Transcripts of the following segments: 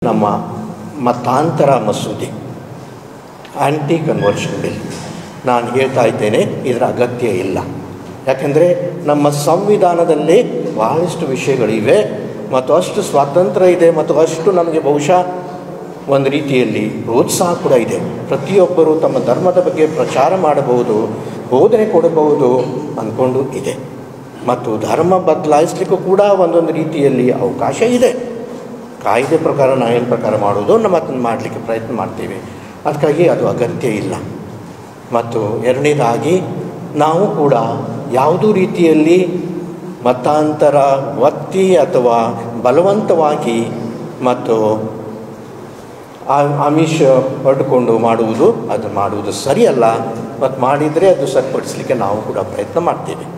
ನಮ್ಮ ಮತಾಂತರ ಮಸೂದೆ ಆ್ಯಂಟಿ ಕನ್ವರ್ಷನ್ ಬಿಲ್ ನಾನು ಹೇಳ್ತಾ ಇದ್ದೇನೆ ಇದರ ಅಗತ್ಯ ಇಲ್ಲ ಯಾಕೆಂದರೆ ನಮ್ಮ ಸಂವಿಧಾನದಲ್ಲಿ ಬಹಳಷ್ಟು ವಿಷಯಗಳಿವೆ ಮತ್ತು ಅಷ್ಟು ಸ್ವಾತಂತ್ರ್ಯ ಇದೆ ಮತ್ತು ಅಷ್ಟು ನಮಗೆ ಬಹುಶಃ ಒಂದು ರೀತಿಯಲ್ಲಿ ಪ್ರೋತ್ಸಾಹ ಕೂಡ ಇದೆ ಪ್ರತಿಯೊಬ್ಬರು ತಮ್ಮ ಧರ್ಮದ ಬಗ್ಗೆ ಪ್ರಚಾರ ಮಾಡಬಹುದು ಬೋಧನೆ ಕೊಡಬಹುದು ಅಂದ್ಕೊಂಡು ಇದೆ ಮತ್ತು ಧರ್ಮ ಬದಲಾಯಿಸಲಿಕ್ಕೂ ಕೂಡ ಒಂದೊಂದು ರೀತಿಯಲ್ಲಿ ಅವಕಾಶ ಇದೆ ಕಾಯ್ದೆ ಪ್ರಕಾರ ನ್ಯಾಯದ ಪ್ರಕಾರ ಮಾಡೋದು ನಮ್ಮ ಅದನ್ನು ಮಾಡಲಿಕ್ಕೆ ಪ್ರಯತ್ನ ಮಾಡ್ತೀವಿ ಅದಕ್ಕಾಗಿ ಅದು ಅಗತ್ಯ ಇಲ್ಲ ಮತ್ತು ಎರಡನೇದಾಗಿ ನಾವು ಕೂಡ ಯಾವುದೂ ರೀತಿಯಲ್ಲಿ ಮತಾಂತರ ಒತ್ತಿ ಅಥವಾ ಬಲವಂತವಾಗಿ ಮತ್ತು ಆ- ಆಮಿಷ ಪಡ್ಕೊಂಡು ಮಾಡುವುದು ಅದು ಮಾಡುವುದು ಸರಿಯಲ್ಲ ಮತ್ತು ಮಾಡಿದರೆ ಅದು ಸರಿಪಡಿಸಲಿಕ್ಕೆ ನಾವು ಕೂಡ ಪ್ರಯತ್ನ ಮಾಡ್ತೇವೆ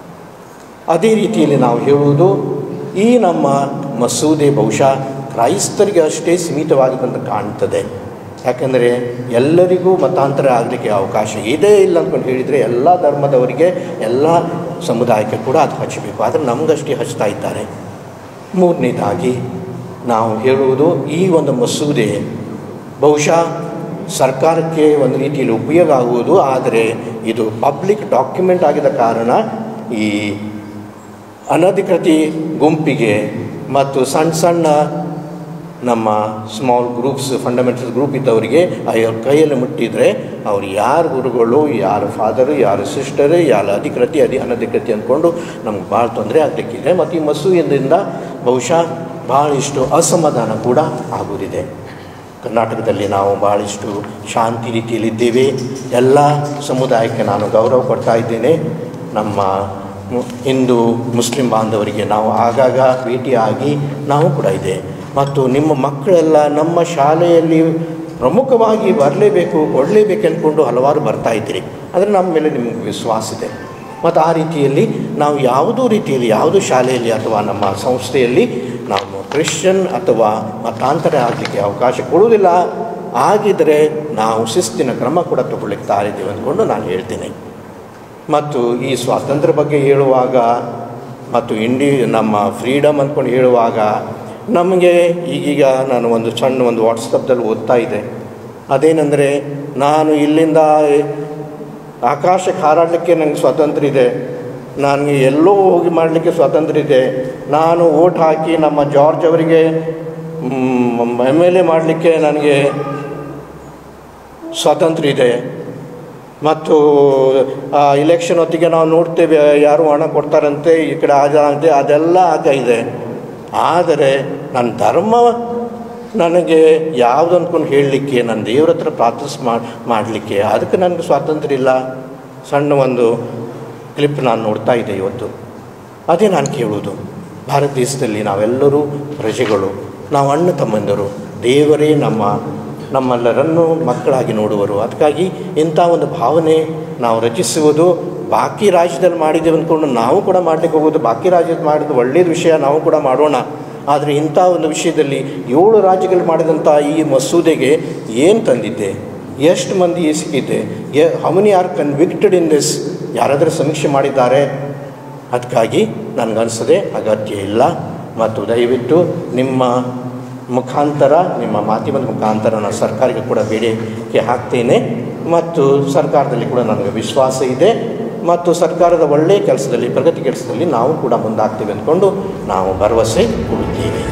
ಅದೇ ರೀತಿಯಲ್ಲಿ ನಾವು ಹೇಳುವುದು ಈ ನಮ್ಮ ಮಸೂದೆ ಬಹುಶಃ ಕ್ರೈಸ್ತರಿಗೆ ಅಷ್ಟೇ ಸೀಮಿತವಾದಂತ ಕಾಣ್ತದೆ ಯಾಕೆಂದರೆ ಎಲ್ಲರಿಗೂ ಮತಾಂತರ ಆಗಲಿಕ್ಕೆ ಅವಕಾಶ ಇದೆ ಇಲ್ಲ ಅಂದ್ಕೊಂಡು ಹೇಳಿದರೆ ಎಲ್ಲ ಧರ್ಮದವರಿಗೆ ಎಲ್ಲ ಸಮುದಾಯಕ್ಕೆ ಕೂಡ ಅದು ಹಚ್ಚಬೇಕು ಆದರೆ ನಮಗಷ್ಟೇ ಹಚ್ತಾ ಇದ್ದಾರೆ ಮೂರನೇದಾಗಿ ನಾವು ಹೇಳುವುದು ಈ ಒಂದು ಮಸೂದೆ ಬಹುಶಃ ಸರ್ಕಾರಕ್ಕೆ ಒಂದು ರೀತಿಯಲ್ಲಿ ಉಪಯೋಗ ಆಗುವುದು ಆದರೆ ಇದು ಪಬ್ಲಿಕ್ ಡಾಕ್ಯುಮೆಂಟ್ ಆಗಿದ ಕಾರಣ ಈ ಅನಧಿಕೃತಿ ಗುಂಪಿಗೆ ಮತ್ತು ಸಣ್ಣ ಸಣ್ಣ ನಮ್ಮ ಸ್ಮಾಲ್ ಗ್ರೂಪ್ಸ್ ಫಂಡಮೆಂಟಲ್ ಗ್ರೂಪ್ ಇದ್ದವರಿಗೆ ಅವ್ರ ಕೈಯಲ್ಲಿ ಮುಟ್ಟಿದರೆ ಅವ್ರು ಯಾರು ಗುರುಗಳು ಯಾರು ಫಾದರು ಯಾರು ಸಿಸ್ಟರು ಯಾರು ಅಧಿಕೃತಿ ಅಧಿ ಅನಧಿಕೃತಿ ಅಂದ್ಕೊಂಡು ನಮ್ಗೆ ಭಾಳ ತೊಂದರೆ ಆಗಲಿಕ್ಕಿದೆ ಮತ್ತು ಈ ಮಸೂದೆಯಿಂದ ಬಹುಶಃ ಭಾಳಿಷ್ಟು ಅಸಮಾಧಾನ ಕೂಡ ಆಗುವುದಿದೆ ಕರ್ನಾಟಕದಲ್ಲಿ ನಾವು ಭಾಳಿಷ್ಟು ಶಾಂತಿ ರೀತಿಯಲ್ಲಿದ್ದೇವೆ ಎಲ್ಲ ಸಮುದಾಯಕ್ಕೆ ನಾನು ಗೌರವ ಕೊಡ್ತಾ ಇದ್ದೇನೆ ನಮ್ಮ ಮು- ಹಿಂದೂ ಮುಸ್ಲಿಂ ಬಾಂಧವರಿಗೆ ನಾವು ಆಗಾಗ ಭೇಟಿಯಾಗಿ ನಾವು ಕೂಡ ಇದೆ ಮತ್ತು ನಿಮ್ಮ ಮಕ್ಕಳೆಲ್ಲ ನಮ್ಮ ಶಾಲೆಯಲ್ಲಿ ಪ್ರಮುಖವಾಗಿ ಬರಲೇಬೇಕು ಕೊಡಲೇಬೇಕು ಅಂದ್ಕೊಂಡು ಹಲವಾರು ಬರ್ತಾ ಇದ್ದೀರಿ ಆದರೆ ನಮ್ಮ ಮೇಲೆ ನಿಮಗೆ ವಿಶ್ವಾಸ ಇದೆ ಮತ್ತು ಆ ರೀತಿಯಲ್ಲಿ ನಾವು ಯಾವುದೂ ರೀತಿಯಲ್ಲಿ ಯಾವುದೂ ಶಾಲೆಯಲ್ಲಿ ಅಥವಾ ನಮ್ಮ ಸಂಸ್ಥೆಯಲ್ಲಿ ನಾವು ಕ್ರಿಶ್ಚಿಯನ್ ಅಥವಾ ಮತಾಂತರ ಆಗಲಿಕ್ಕೆ ಅವಕಾಶ ಕೊಡುವುದಿಲ್ಲ ಆಗಿದ್ದರೆ ನಾವು ಶಿಸ್ತಿನ ಕ್ರಮ ಕೂಡ ತಗೊಳ್ಳಿಕ್ಕೆ ತಾರಿದ್ದೀವಿ ಅಂದ್ಕೊಂಡು ನಾನು ಹೇಳ್ತೀನಿ ಮತ್ತು ಈ ಸ್ವಾತಂತ್ರ್ಯ ಬಗ್ಗೆ ಹೇಳುವಾಗ ಮತ್ತು ಇಂಡಿ ನಮ್ಮ ಫ್ರೀಡಮ್ ಅಂದ್ಕೊಂಡು ಹೇಳುವಾಗ ನಮಗೆ ಈಗೀಗ ನಾನು ಒಂದು ಸಣ್ಣ ಒಂದು ವಾಟ್ಸಪ್ದಲ್ಲಿ ಓದ್ತಾ ಇದೆ ಅದೇನೆಂದರೆ ನಾನು ಇಲ್ಲಿಂದ ಆಕಾಶಕ್ಕೆ ಹಾರಾಡಲಿಕ್ಕೆ ನನಗೆ ಸ್ವಾತಂತ್ರ್ಯ ಇದೆ ನನಗೆ ಎಲ್ಲೋ ಹೋಗಿ ಮಾಡಲಿಕ್ಕೆ ಸ್ವಾತಂತ್ರ್ಯ ಇದೆ ನಾನು ಓಟ್ ಹಾಕಿ ನಮ್ಮ ಜಾರ್ಜ್ ಅವರಿಗೆ ಎಮ್ ಎಲ್ ಎ ಮಾಡಲಿಕ್ಕೆ ನನಗೆ ಸ್ವಾತಂತ್ರ್ಯ ಇದೆ ಮತ್ತು ಆ ಇಲೆಕ್ಷನ್ ಹೊತ್ತಿಗೆ ನಾವು ನೋಡ್ತೇವೆ ಯಾರು ಹಣ ಕೊಡ್ತಾರಂತೆ ಈ ಕಡೆ ಆದಂತೆ ಅದೆಲ್ಲ ಆಗ ಇದೆ ಆದರೆ ನನ್ನ ಧರ್ಮ ನನಗೆ ಯಾವುದು ಅಂದ್ಕೊಂಡು ಹೇಳಲಿಕ್ಕೆ ನನ್ನ ದೇವ್ರ ಹತ್ರ ಪ್ರಾರ್ಥನೆ ಮಾಡಲಿಕ್ಕೆ ಅದಕ್ಕೆ ನನಗೆ ಸ್ವಾತಂತ್ರ್ಯ ಇಲ್ಲ ಸಣ್ಣ ಒಂದು ಕ್ಲಿಪ್ ನಾನು ನೋಡ್ತಾ ಇದ್ದೆ ಇವತ್ತು ಅದೇ ನಾನು ಕೇಳುವುದು ಭಾರತ ದೇಶದಲ್ಲಿ ನಾವೆಲ್ಲರೂ ಪ್ರಜೆಗಳು ನಾವು ಅಣ್ಣ ತಮ್ಮಂದರು ದೇವರೇ ನಮ್ಮ ನಮ್ಮೆಲ್ಲರನ್ನು ಮಕ್ಕಳಾಗಿ ನೋಡುವರು ಅದಕ್ಕಾಗಿ ಇಂಥ ಒಂದು ಭಾವನೆ ನಾವು ರಚಿಸುವುದು ಬಾಕಿ ರಾಜ್ಯದಲ್ಲಿ ಮಾಡಿದ್ದೇವೆ ಅಂದ್ಕೊಂಡು ನಾವು ಕೂಡ ಮಾಡಲಿಕ್ಕೆ ಹೋಗೋದು ಬಾಕಿ ರಾಜ್ಯದ ಮಾಡಿದ ಒಳ್ಳೆಯದು ವಿಷಯ ನಾವು ಕೂಡ ಮಾಡೋಣ ಆದರೆ ಇಂಥ ಒಂದು ವಿಷಯದಲ್ಲಿ ಏಳು ರಾಜ್ಯಗಳು ಮಾಡಿದಂಥ ಈ ಮಸೂದೆಗೆ ಏನು ತಂದಿದ್ದೆ ಎಷ್ಟು ಮಂದಿ ಸಿಕ್ಕಿದ್ದೆ ಎ how many are convicted in this ಯಾರಾದರೂ ಸಮೀಕ್ಷೆ ಮಾಡಿದ್ದಾರೆ ಅದಕ್ಕಾಗಿ ನನಗನ್ಸದೆ ಅಗತ್ಯ ಇಲ್ಲ ಮತ್ತು ದಯವಿಟ್ಟು ನಿಮ್ಮ ಮುಖಾಂತರ ನಿಮ್ಮ ಮಾಧ್ಯಮದ ಮುಖಾಂತರ ನಾನು ಸರ್ಕಾರಕ್ಕೆ ಕೂಡ ಬೇಡಿಕೆ ಹಾಕ್ತೇನೆ ಮತ್ತು ಸರ್ಕಾರದಲ್ಲಿ ಕೂಡ ನನಗೆ ವಿಶ್ವಾಸ ಇದೆ ಮತ್ತು ಸರ್ಕಾರದ ಒಳ್ಳೆಯ ಕೆಲಸದಲ್ಲಿ ಪ್ರಗತಿ ಕೆಲಸದಲ್ಲಿ ನಾವು ಕೂಡ ಮುಂದಾಗ್ತೀವಿ ಅಂದ್ಕೊಂಡು ನಾವು ಭರವಸೆ ಕೊಡುತ್ತೇವೆ